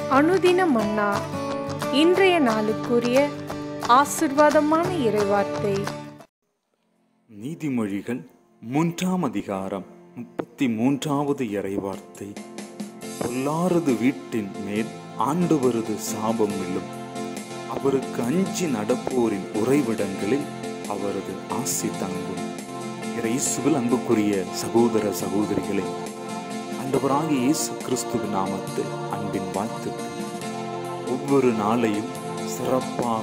அனுதின மன்னா இன்றைய நாளுக்குரிய ஆசிர்வாதமான இறைவார்த்தை நீதிமொழிகள் மூன்றாம் அதிகாரம் முப்பத்தி மூன்றாவது இறைவார்த்தை பொல்லாரது வீட்டின் மேல் ஆண்டவரது சாபம் விழும் அவருக்கு அஞ்சி நடப்போரின் உறைவிடங்களில் அவரது ஆசி தங்கும் இயேசுவில் அன்புக்குரிய சகோதர சகோதரிகளே ஆண்டவராகிய இயேசு கிறிஸ்துவின் நாமத்தில் அன்பின் வாழ்த்துக்கள் ஒவ்வொரு நாளையும் சிறப்பாக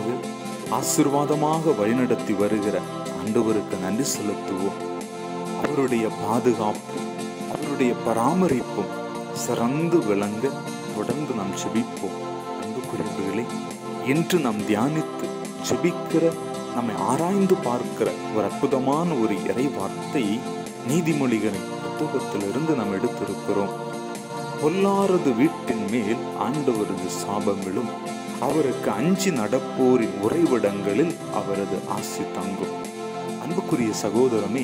ஆசிர்வாதமாக வழிநடத்தி வருகிற ஆண்டவருக்கு நன்றி செலுத்துவோம் அவருடைய பாதுகாப்பும் அவருடைய பராமரிப்பும் சிறந்து விளங்க தொடர்ந்து நாம் ஜெபிப்போம் அன்புக்குரியவர்களே இன்று நாம் தியானித்து ஜெபிக்கிற நம்மை ஆராய்ந்து பார்க்கிற ஒரு அற்புதமான ஒரு இறை வார்த்தை நீதிமொழிகளின் புத்தகத்திலிருந்து நாம் எடுத்திருக்கிறோம் பொல்லாரது வீட்டின் மேல் ஆண்டவரது சாபங்களும் அவருக்கு அஞ்சி நடப்போரின் உறைவிடங்களில் அவரது ஆசி தங்கும் அன்புக்குரிய சகோதரமே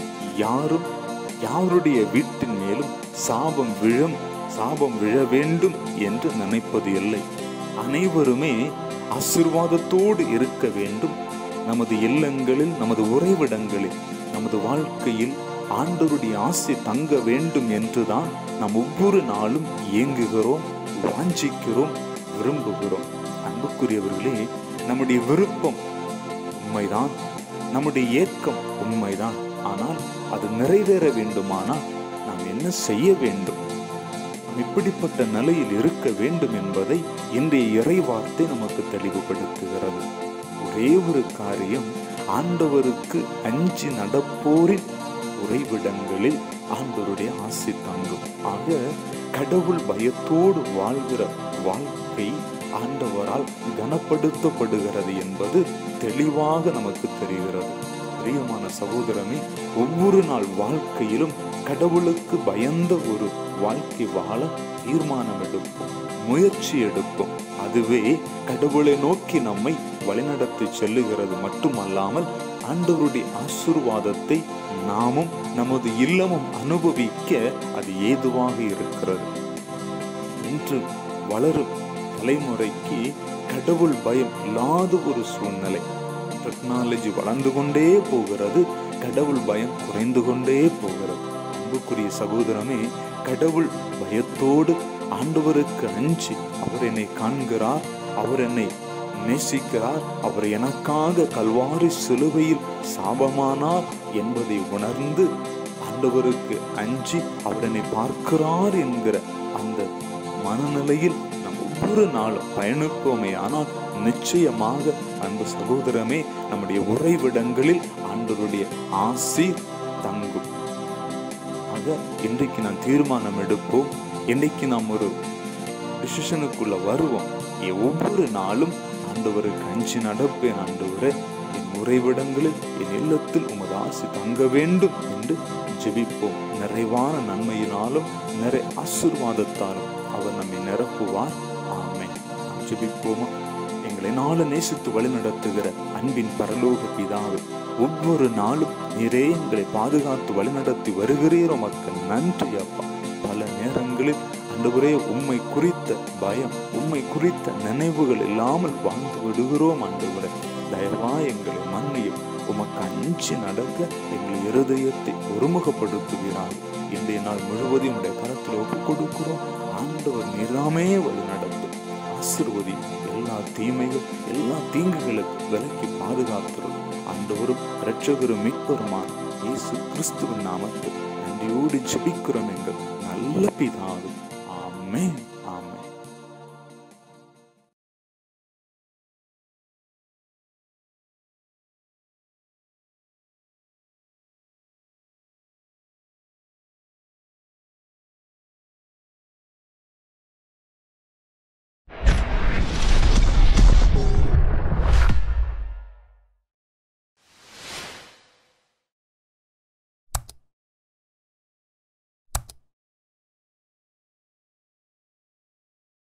யாரும் யாருடைய வீட்டின் மேலும் சாபம் விழும் சாபம் விழ வேண்டும் என்று நினைப்பது இல்லை அனைவருமே ஆசிர்வாதத்தோடு இருக்க வேண்டும் நமது இல்லங்களில் நமது உறைவிடங்களில் நமது வாழ்க்கையில் ஆண்டவருடைய ஆசை தங்க வேண்டும் என்றுதான் நாம் ஒவ்வொரு நாளும் இயங்குகிறோம் வாஞ்சிக்கிறோம் விரும்புகிறோம் அன்புக்குரியவர்களே நம்முடைய விருப்பம் உண்மைதான் நம்முடைய ஏக்கம் உண்மைதான் ஆனால் அது நிறைவேற வேண்டுமானால் நாம் என்ன செய்ய வேண்டும் நாம் இப்படிப்பட்ட நிலையில் இருக்க வேண்டும் என்பதை இன்றைய இறைவார்த்தை நமக்கு தெளிவுபடுத்துகிறது ஒரே ஒரு காரியம் ஆண்டவருக்கு அஞ்சி நடப்போரின் உறைவிடங்களில் ஆண்டவருடைய ஆசி தங்கும் ஆக கடவுள் பயத்தோடு வாழ்கிற வாழ்க்கை ஆண்டவரால் கனப்படுத்தப்படுகிறது என்பது தெளிவாக நமக்கு தெரிகிறது பிரியமான சகோதரமே ஒவ்வொரு நாள் வாழ்க்கையிலும் கடவுளுக்கு பயந்த ஒரு வாழ்க்கை வாழ தீர்மானம் எடுப்போம் முயற்சி எடுப்போம் அதுவே கடவுளை நோக்கி நம்மை வழிநடத்தி செல்லுகிறது மட்டுமல்லாமல் ஆண்டவருடைய ஆசிர்வாதத்தை நாமும் நமது இல்லமும் அனுபவிக்க அது ஏதுவாக இருக்கிறது இன்று வளரும் தலைமுறைக்கு கடவுள் பயம் இல்லாத ஒரு சூழ்நிலை டெக்னாலஜி வளர்ந்து கொண்டே போகிறது கடவுள் பயம் குறைந்து கொண்டே போகிறது அன்புக்குரிய சகோதரமே கடவுள் பயத்தோடு ஆண்டவருக்கு அஞ்சி அவர் என்னை காண்கிறார் அவர் என்னை நேசிக்கிறார் அவர் எனக்காக கல்வாரி சிலுவையில் சாபமானார் என்பதை உணர்ந்து ஆண்டவருக்கு அஞ்சி அவர் என்னை பார்க்கிறார் என்கிற அந்த மனநிலையில் நம் ஒவ்வொரு நாளும் பயணிப்போமே ஆனால் நிச்சயமாக அன்பு சகோதரமே நம்முடைய உறைவிடங்களில் ஆண்டவருடைய ஆசி தங்கும் ஆக இன்றைக்கு நான் தீர்மானம் எடுப்போம் இன்னைக்கு நாம் ஒரு டிசிஷனுக்குள்ள வருவோம் என் ஒவ்வொரு நாளும் ஆண்டவருக்கு அஞ்சு நடப்பேன் ஆண்டவரே என் உறைவிடங்களில் என் இல்லத்தில் உமது ஆசி தங்க வேண்டும் என்று ஜெபிப்போம் நிறைவான நன்மையினாலும் நிறை ஆசிர்வாதத்தாலும் அவர் நம்மை நிரப்புவார் ஆமென் நாம் ஜெபிப்போமா எங்களை நாளும் நேசித்து வழிநடத்துகிற அன்பின் பரலோக பிதாவே ஒவ்வொரு நாளும் நிறைய எங்களை பாதுகாத்து வழிநடத்தி வருகிறீரோ மக்கள் நன்றி அப்பா பல நேரங்களில் அன்றுவரே உம்மை குறித்த பயம் உம்மை குறித்த நினைவுகள் இல்லாமல் வாழ்ந்து விடுகிறோம் அன்றுவரே தயவா எங்களை மன்னியும் உமக்கு அஞ்சு நடக்க எங்கள் இருதயத்தை ஒருமுகப்படுத்துகிறார் இன்றைய நாள் முழுவதும் உடைய கரத்தில் ஒப்புக் கொடுக்கிறோம் ஆண்டவர் நிறாமே வழி நடத்தும் ஆசிர்வதி எல்லா தீமைகள் எல்லா தீங்குகளுக்கு விலக்கி பாதுகாக்கிறோம் ஆண்டவரும் இரட்சகரும் மீட்பருமான இயேசு கிறிஸ்துவின் நாமத்தில் நன்றியோடு ஜெபிக்கிறோம் எங்கள் நல்ல பிதாவே ஆமென்